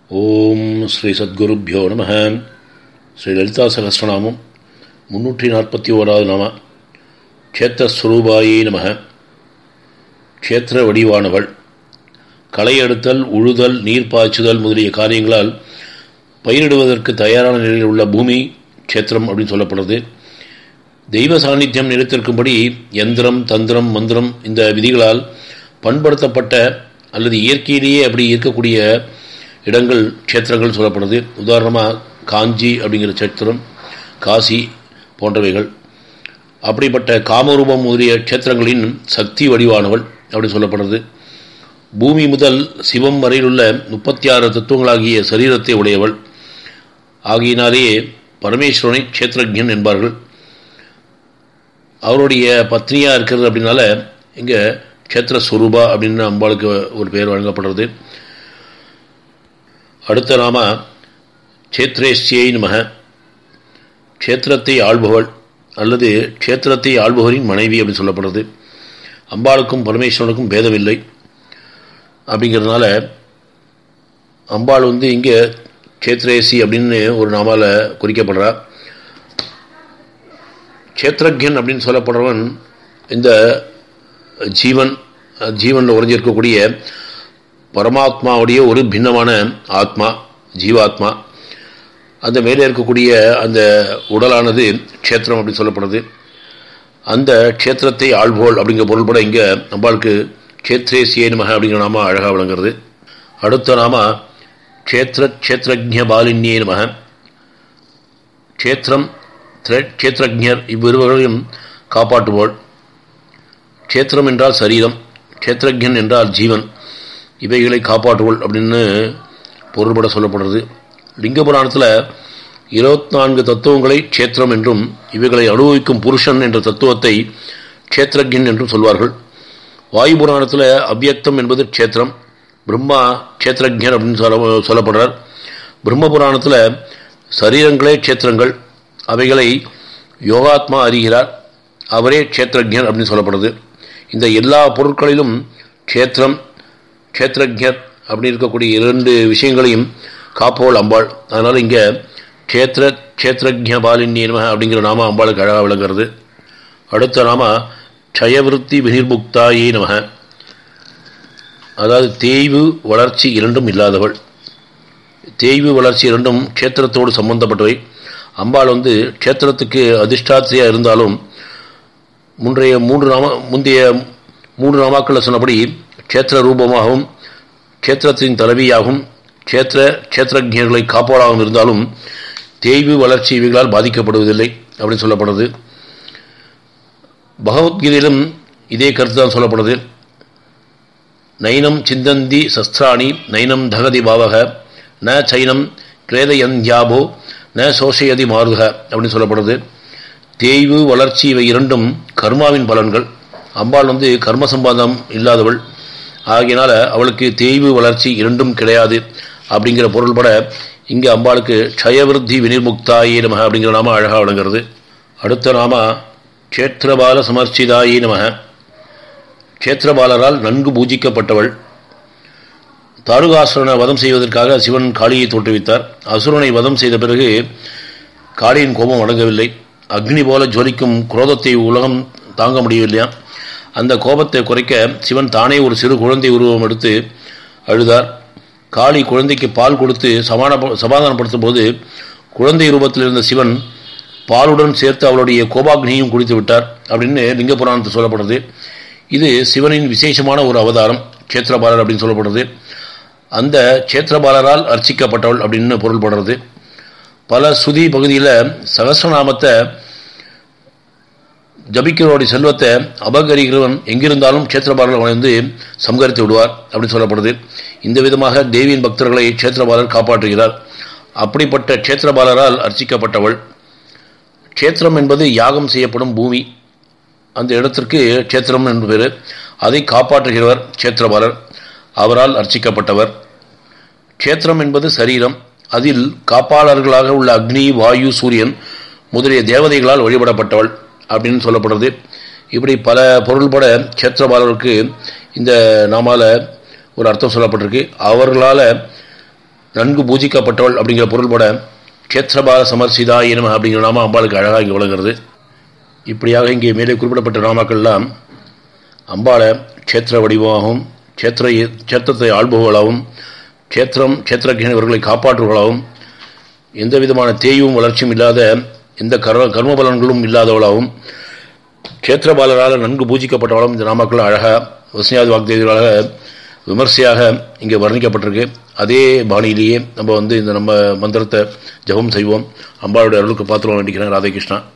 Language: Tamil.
ஓம் ஸ்ரீ சத்குருப்பியோ நம ஸ்ரீ லலிதா சகஸ்ரநாமம் முன்னூற்றி நாற்பத்தி ஓராவது நாம க்ஷேத்திரஸ்வரூபாயே நம க்ஷேத்திர வடிவானவள் களை எடுத்தல் உழுதல் நீர் பாய்ச்சுதல் முதலிய காரியங்களால் பயிரிடுவதற்கு தயாரான நிலையில் உள்ள பூமி க்ஷேத்திரம் அப்படின்னு சொல்லப்படுறது தெய்வ சாநித்தியம் நிலைத்திருக்கும்படி யந்திரம் தந்திரம் மந்திரம் இந்த விதிகளால் பண்படுத்தப்பட்ட அல்லது இயற்கையிலேயே அப்படி இருக்கக்கூடிய இடங்கள் க்ஷேத்திரங்கள் சொல்லப்படுது உதாரணமாக காஞ்சி அப்படிங்கிற க்ஷேத்திரம் காசி போன்றவைகள் அப்படிப்பட்ட காமரூபம் முதலிய க்ஷேத்திரங்களின் சக்தி வடிவானவள் அப்படி சொல்லப்படுறது பூமி முதல் சிவம் வரையிலுள்ள முப்பத்தி ஆறு தத்துவங்களாகிய சரீரத்தை உடையவள் ஆகியினாலேயே பரமேஸ்வரனை க்ஷேத்திரஜன் என்பார்கள் அவருடைய பத்னியாக இருக்கிறது அப்படின்னால இங்கே க்ஷேத்திர ஸ்வரூபா அப்படின்னு அம்பாளுக்கு ஒரு பெயர் வழங்கப்படுறது அடுத்த நாம க்ஷேத்ரேஸ்தியை நமக க்ஷேத்திரத்தை ஆள்பவள் அல்லது க்ஷேத்திரத்தை ஆள்பவரின் மனைவி அப்படின்னு சொல்லப்படுறது அம்பாளுக்கும் பரமேஸ்வரனுக்கும் பேதமில்லை அப்படிங்கிறதுனால அம்பாள் வந்து இங்கே க்ஷேத்ரேசி அப்படின்னு ஒரு நாமால குறிக்கப்படுறா க்ஷேத்ரஜன் அப்படின்னு சொல்லப்படுறவன் இந்த ஜீவன் ஜீவனில் உறைஞ்சிருக்கக்கூடிய பரமாத்மாவுடைய ஒரு பின்னமான ஆத்மா ஜீவாத்மா அந்த மேலே இருக்கக்கூடிய அந்த உடலானது க்ஷேத்திரம் அப்படின்னு சொல்லப்படுது அந்த க்ஷேத்திரத்தை ஆள்போல் அப்படிங்கிற பொருள்பட இங்கே நம்மளுக்கு க்ஷேத்ரேசியே நமக அப்படிங்கிற நாம அழகாக விளங்குறது அடுத்த நாம க்ஷேத்திர க்ஷேத்ரஜ பாலின்யே நமக க்ஷேத்திரம் க்ஷேத்ரஜர் இவ்விருவர்களையும் காப்பாற்றுவோள் க்ஷேத்திரம் என்றால் சரீரம் க்ஷேத்ரஜன் என்றால் ஜீவன் இவைகளை காப்பாற்றுவோள் அப்படின்னு பொருள்பட சொல்லப்படுறது லிங்க புராணத்தில் இருபத்தி நான்கு தத்துவங்களை க்ஷேத்திரம் என்றும் இவைகளை அனுபவிக்கும் புருஷன் என்ற தத்துவத்தை க்ஷேத்ரஜன் என்றும் சொல்வார்கள் வாயு புராணத்தில் அவ்வியக்தம் என்பது க்ஷேத்திரம் பிரம்மா க்ஷேத்ரஜன் அப்படின்னு சொல்ல சொல்லப்படுறார் பிரம்ம புராணத்தில் சரீரங்களே க்ஷேத்திரங்கள் அவைகளை யோகாத்மா அறிகிறார் அவரே க்ஷேத்ரஜர் அப்படின்னு சொல்லப்படுது இந்த எல்லா பொருட்களிலும் க்ஷேத்திரம் க்ஷேத்ரஜர் அப்படி இருக்கக்கூடிய இரண்டு விஷயங்களையும் காப்போல் அம்பாள் அதனால் இங்கே க்ஷேத்திர க்ஷேத்ரஜ பாலின்யம அப்படிங்கிற நாம அம்பாளுக்கு அழகாக விளங்குறது அடுத்த நாம க்ஷயவிருத்தி வினிர்முக்தாயே நமக அதாவது தேய்வு வளர்ச்சி இரண்டும் இல்லாதவள் தேய்வு வளர்ச்சி இரண்டும் க்ஷேத்திரத்தோடு சம்பந்தப்பட்டவை அம்பாள் வந்து க்ஷேத்திரத்துக்கு அதிஷ்டாத்திரியாக இருந்தாலும் முன்றைய மூன்று நாம முந்தைய மூன்று நாமாக்களில் சொன்னபடி க்ஷேத்திர ரூபமாகவும் க்ஷேத்திரத்தின் தலைவியாகவும் க்ஷேத்திர க்ஷேத்திரஜர்களை காப்பாளாகவும் இருந்தாலும் தேய்வு வளர்ச்சி இவைகளால் பாதிக்கப்படுவதில்லை அப்படின்னு சொல்லப்படுது பகவத்கீதையிலும் இதே கருத்து தான் சொல்லப்படுது நைனம் சிந்தந்தி சஸ்திராணி நைனம் தகதி பாவக ந சைனம் கிரேதயந்தியாபோ ந சோஷயதி மாறுக அப்படின்னு சொல்லப்படுது தேய்வு வளர்ச்சி இவை இரண்டும் கர்மாவின் பலன்கள் அம்பாள் வந்து கர்ம சம்பாதம் இல்லாதவள் ஆகியனால அவளுக்கு தேய்வு வளர்ச்சி இரண்டும் கிடையாது அப்படிங்கிற பொருள்பட இங்கே அம்பாளுக்கு க்ஷயவிருத்தி வினிர்முக்தாயே நமக அப்படிங்கிற நாம அழகாக விளங்குறது அடுத்த நாம க்ஷேத்திரபால சமர்ச்சிதாயே நமக க்ஷேத்திரபாலரால் நன்கு பூஜிக்கப்பட்டவள் தாருகாசுரனை வதம் செய்வதற்காக சிவன் காளியை தோற்றுவித்தார் அசுரனை வதம் செய்த பிறகு காளியின் கோபம் அடங்கவில்லை அக்னி போல ஜொலிக்கும் குரோதத்தை உலகம் தாங்க முடியவில்லையா அந்த கோபத்தை குறைக்க சிவன் தானே ஒரு சிறு குழந்தை உருவம் எடுத்து அழுதார் காளி குழந்தைக்கு பால் கொடுத்து சமான சமாதானப்படுத்தும் போது குழந்தை ரூபத்தில் இருந்த சிவன் பாலுடன் சேர்த்து அவளுடைய கோபாக்னியும் குடித்து விட்டார் அப்படின்னு லிங்க புராணத்தில் சொல்லப்படுது இது சிவனின் விசேஷமான ஒரு அவதாரம் க்ஷேத்திரபாலர் அப்படின்னு சொல்லப்படுறது அந்த க்ஷேத்திரபாலரால் அர்ச்சிக்கப்பட்டவள் அப்படின்னு பொருள்படுறது பல சுதி பகுதியில் சகசிரநாமத்தை ஜபிக்கிறவருடைய செல்வத்தை அபகரிக்கிறவன் எங்கிருந்தாலும் க்ஷேத்திரபாலர் வந்து சம்கரித்து விடுவார் அப்படின்னு சொல்லப்படுது இந்த விதமாக தேவியின் பக்தர்களை க்ஷேத்திரபாலர் காப்பாற்றுகிறார் அப்படிப்பட்ட க்ஷேத்திரபாலரால் அர்ச்சிக்கப்பட்டவள் க்ஷேத்திரம் என்பது யாகம் செய்யப்படும் பூமி அந்த இடத்திற்கு க்ஷேத்திரம் என்று பேர் அதை காப்பாற்றுகிறவர் க்ஷேத்திரபாலர் அவரால் அர்ச்சிக்கப்பட்டவர் க்ஷேத்திரம் என்பது சரீரம் அதில் காப்பாளர்களாக உள்ள அக்னி வாயு சூரியன் முதலிய தேவதைகளால் வழிபடப்பட்டவள் அப்படின்னு சொல்லப்படுறது இப்படி பல பொருள்பட க்ஷேத்திரபாலருக்கு இந்த நாமால ஒரு அர்த்தம் சொல்லப்பட்டிருக்கு அவர்களால் நன்கு பூஜிக்கப்பட்டவள் அப்படிங்கிற பொருள்பட க்ஷேத்திரபால சமர்சிதா எனும் அப்படிங்கிற நாம அம்பாளுக்கு அழகாக இங்கே விளங்குறது இப்படியாக இங்கே மேலே குறிப்பிடப்பட்ட நாமாக்கள்லாம் அம்பாளை க்ஷேத்திர வடிவமாகவும் க்ஷேத்திர க்ஷேத்திரத்தை ஆள்பவர்களாகவும் க்ஷேத்திரம் க்ஷேத்திரஜன் இவர்களை காப்பாற்றுவர்களாகவும் எந்த விதமான தேயும் வளர்ச்சியும் இல்லாத எந்த கர்ம கர்மபலன்களும் இல்லாதவளாகவும் க்ஷேத்திரபாலரால் நன்கு பூஜிக்கப்பட்டவளும் இந்த நாமாக்கள் அழகாக வசனியாதி வாக்தேவிகளாக விமர்சையாக இங்கே வர்ணிக்கப்பட்டிருக்கு அதே பாணியிலேயே நம்ம வந்து இந்த நம்ம மந்திரத்தை ஜபம் செய்வோம் அம்பாளுடைய அருளுக்கு பாத்திரம் வேண்டிக்கிறேன் ராதே கிருஷ்ணா